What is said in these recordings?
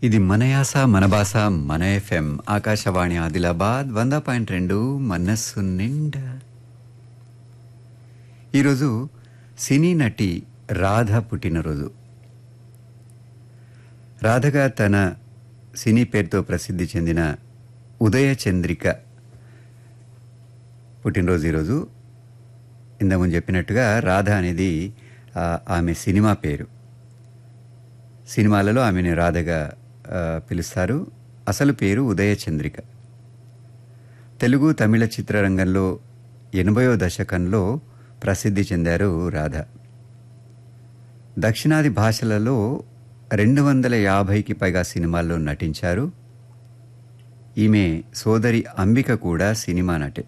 ఇది మన యాస మన భాష మన ఎఫ్ఎం ఆకాశవాణి ఆదిలాబాద్ వంద పాయింట్ రెండు మనస్సు నిండా ఈరోజు సినీ నటి రాధ పుట్టినరోజు రాధగా తన సినీ పేరుతో ప్రసిద్ధి చెందిన ఉదయ చంద్రిక పుట్టినరోజు ఈరోజు ఇంతకుముందు చెప్పినట్టుగా రాధ అనేది ఆ, ఆమె సినిమా పేరు సినిమాలలో ఆమెను రాధగా ఆ, పిలుస్తారు అసలు పేరు ఉదయ చంద్రిక తెలుగు తమిళ చిత్రరంగంలో ఎనభయో దశకంలో ప్రసిద్ధి చెందారు రాధ దక్షిణాది భాషలలో రెండు వందల యాభైకి పైగా సినిమాల్లో నటించారు ఈమె సోదరి అంబిక కూడా సినిమా నటే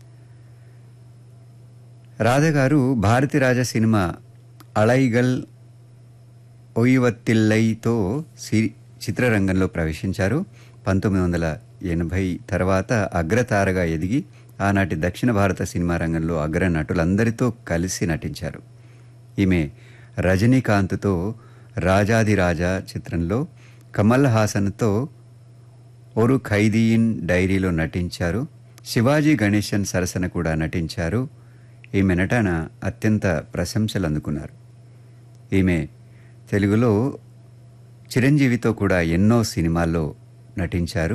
రాధ గారు భారతిరాజ సినిమా అళైగల్ ఒయివత్తిల్లైతో సి చిత్రరంగంలో ప్రవేశించారు పంతొమ్మిది వందల ఎనభై తర్వాత అగ్రతారగా ఎదిగి ఆనాటి దక్షిణ భారత సినిమా రంగంలో అగ్ర నటులందరితో కలిసి నటించారు ఈమె రజనీకాంత్తో రాజాదిరాజా చిత్రంలో కమల్ హాసన్తో ఒరు ఖైదీయిన్ డైరీలో నటించారు శివాజీ గణేశన్ సరసన కూడా నటించారు ఈమె నటన అత్యంత ప్రశంసలు అందుకున్నారు ఈమె తెలుగులో చిరంజీవితో కూడా ఎన్నో సినిమాల్లో నటించారు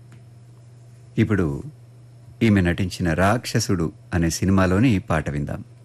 ఇప్పుడు ఈమె నటించిన రాక్షసుడు అనే సినిమాలోని పాట విందాం